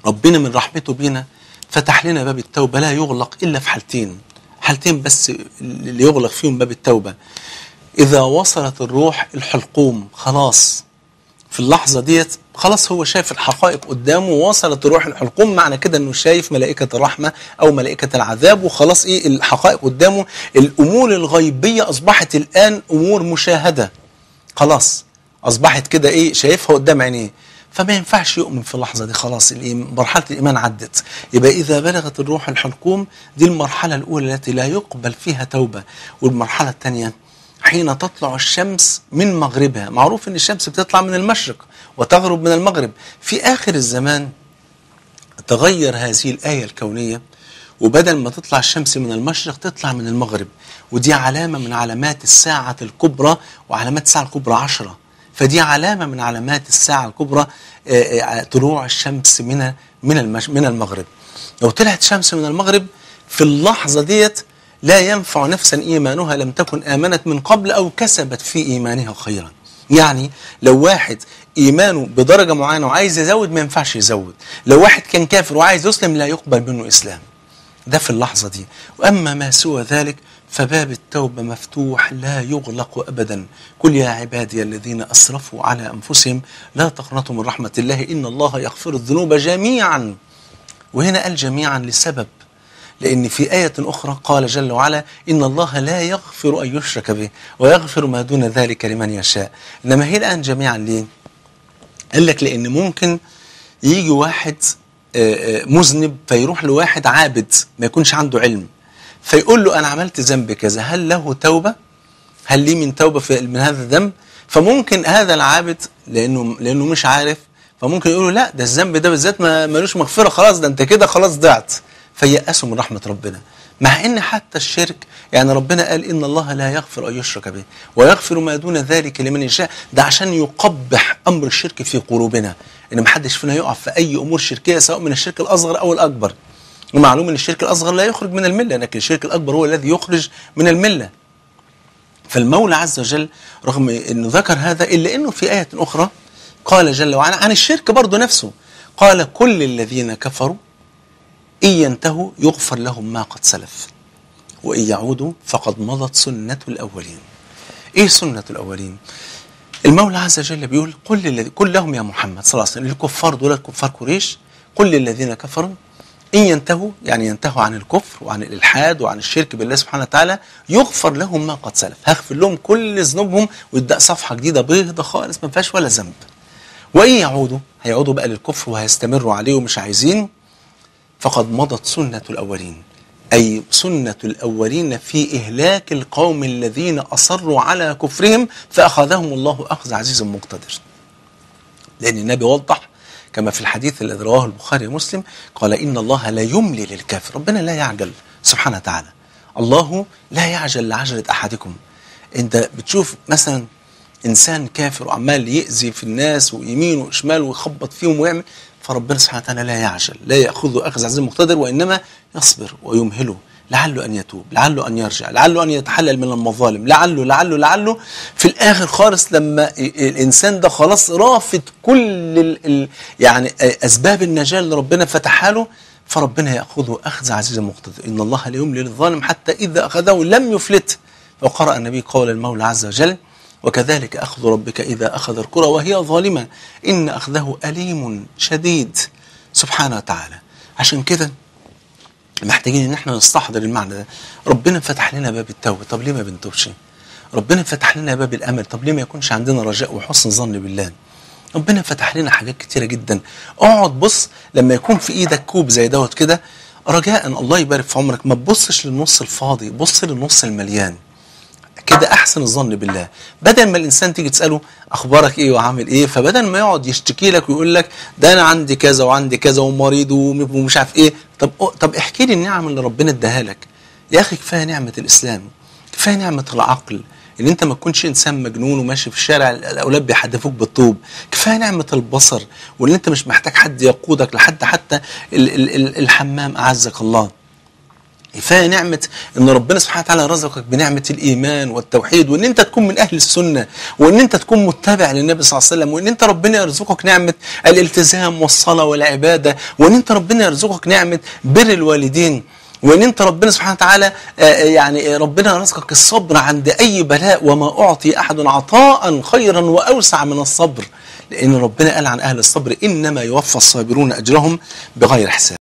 ربنا من رحمته بينا فتح لنا باب التوبة لا يغلق إلا في حالتين حالتين بس اللي يغلق فيهم باب التوبة إذا وصلت الروح الحلقوم خلاص في اللحظة ديت خلاص هو شايف الحقائق قدامه ووصلت الروح الحلقوم معنى كده انه شايف ملائكة الرحمة او ملائكة العذاب وخلاص ايه الحقائق قدامه الامور الغيبية اصبحت الان امور مشاهدة خلاص اصبحت كده ايه شايفها قدام عينيه فما ينفعش يؤمن في اللحظة دي خلاص الإيم- مرحلة الإيمان عدت يبقى إذا بلغت الروح الحلقوم دي المرحلة الأولى التي لا يقبل فيها توبة والمرحلة الثانية حين تطلع الشمس من مغربها معروف ان الشمس بتطلع من المشرق وتغرب من المغرب في اخر الزمان تغير هذه الآية الكونية وبدل ما تطلع الشمس من المشرق تطلع من المغرب ودي علامة من علامات الساعة الكبرى وعلامات الساعة الكبرى عشرة فدي علامة من علامات الساعة الكبرى آه، آه، طلوع الشمس من من المش من المغرب لو طلعت الشمس من المغرب في اللحظة ديت لا ينفع نفسا إيمانها لم تكن آمنت من قبل أو كسبت في إيمانها خيرا يعني لو واحد إيمانه بدرجة معينة وعايز يزود ما ينفعش يزود لو واحد كان كافر وعايز يسلم لا يقبل منه إسلام ده في اللحظة دي وأما ما سوى ذلك فباب التوبة مفتوح لا يغلق أبدا قل يا عبادي الذين أسرفوا على أنفسهم لا تقنطوا من رحمة الله إن الله يغفر الذنوب جميعا وهنا قال جميعا لسبب لأن في آية أخرى قال جل وعلا إن الله لا يغفر أن يشرك به ويغفر ما دون ذلك لمن يشاء إنما هي الآن جميعا ليه؟ قال لك لأن ممكن يجي واحد آه، آه، مذنب فيروح لواحد عابد ما يكونش عنده علم فيقول له أنا عملت ذنب كذا هل له توبة؟ هل لي من توبة في من هذا الذنب؟ فممكن هذا العابد لأنه لأنه مش عارف فممكن يقول له لا ده الذنب ده بالذات ما ملوش مغفرة خلاص ده أنت كده خلاص ضعت فيأسوا من رحمة ربنا مع ان حتى الشرك يعني ربنا قال ان الله لا يغفر ان يشرك به ويغفر ما دون ذلك لمن يشاء ده عشان يقبح امر الشرك في قلوبنا ان ما حدش فينا يقع في اي امور شركيه سواء من الشرك الاصغر او الاكبر ومعلوم ان الشرك الاصغر لا يخرج من المله لكن الشرك الاكبر هو الذي يخرج من المله فالمولى عز وجل رغم انه ذكر هذا الا انه في ايه اخرى قال جل وعلا عن الشرك برضه نفسه قال كل الذين كفروا إن ينتهوا يغفر لهم ما قد سلف وإن يعودوا فقد مضت سنة الأولين إيه سنة الأولين المولى عز وجل بيقول قل للذي قل لهم يا محمد صلى الله عليه وسلم الكفار دول كفار قريش قل للذين كفروا إن ينتهوا يعني ينتهوا عن الكفر وعن الإلحاد وعن الشرك بالله سبحانه وتعالى يغفر لهم ما قد سلف هغفر لهم كل ذنوبهم ويبدأ صفحة جديدة بيضة خالص ما فيهاش ولا ذنب وإن يعودوا هيعودوا بقى للكفر وهيستمروا عليه ومش عايزين فقد مضت سنة الأولين أي سنة الأولين في إهلاك القوم الذين أصروا على كفرهم فأخذهم الله أخذ عزيز مقتدر لأن النبي وضح كما في الحديث الذي رواه البخاري ومسلم قال إن الله لا يملي للكافر ربنا لا يعجل سبحانه وتعالى الله لا يعجل لعجلة أحدكم أنت بتشوف مثلا إنسان كافر وعمال يأذي في الناس ويمين وشمال ويخبط فيهم ويعمل فربنا سبحانه وتعالى لا يعجل لا يأخذه أخذ عزيز مقتدر وإنما يصبر ويمهله لعله أن يتوب لعله أن يرجع لعله أن يتحلل من المظالم لعله لعله لعله في الآخر خالص لما الإنسان ده خلاص رافض كل ال ال يعني أسباب النجاة اللي ربنا فتحها له فربنا يأخذه أخذ عزيز مقتدر إن الله لا يملي للظالم حتى إذا أخذه لم يفلت وقرأ النبي قول المولى عز وجل وكذلك أخذ ربك إذا أخذ القرى وهي ظالمة إن أخذه أليم شديد سبحانه وتعالى عشان كده محتاجين ان احنا نستحضر المعنى ده ربنا فتح لنا باب التوبه طب ليه ما بنتوبش ربنا فتح لنا باب الامل طب ليه ما يكونش عندنا رجاء وحسن ظن بالله ربنا فتح لنا حاجات كتيره جدا اقعد بص لما يكون في ايدك كوب زي دوت كده رجاء الله يبارك في عمرك ما تبصش للنص الفاضي بص للنص المليان كده احسن الظن بالله بدل ما الانسان تيجي تساله اخبارك ايه وعامل ايه فبدل ما يقعد يشتكي لك ويقول لك ده انا عندي كذا وعندي كذا ومريض ومش عارف ايه طب طب احكي لي النعم اللي ربنا اداها لك يا اخي كفايه نعمه الاسلام كفايه نعمه العقل ان انت ما تكونش انسان مجنون وماشي في الشارع الاولاد بيحدفوك بالطوب كفايه نعمه البصر وان انت مش محتاج حد يقودك لحد حتى ال ال ال الحمام اعزك الله كفايه نعمه ان ربنا سبحانه وتعالى رزقك بنعمه الايمان والتوحيد وان انت تكون من اهل السنه وان انت تكون متبع للنبي صلى الله عليه وسلم وان انت ربنا يرزقك نعمه الالتزام والصلاه والعباده وان انت ربنا يرزقك نعمه بر الوالدين وان انت ربنا سبحانه وتعالى آه، يعني ربنا رزقك الصبر عند اي بلاء وما اعطي احد عطاء خيرا واوسع من الصبر لان ربنا قال عن اهل الصبر انما يوفى الصابرون اجرهم بغير حساب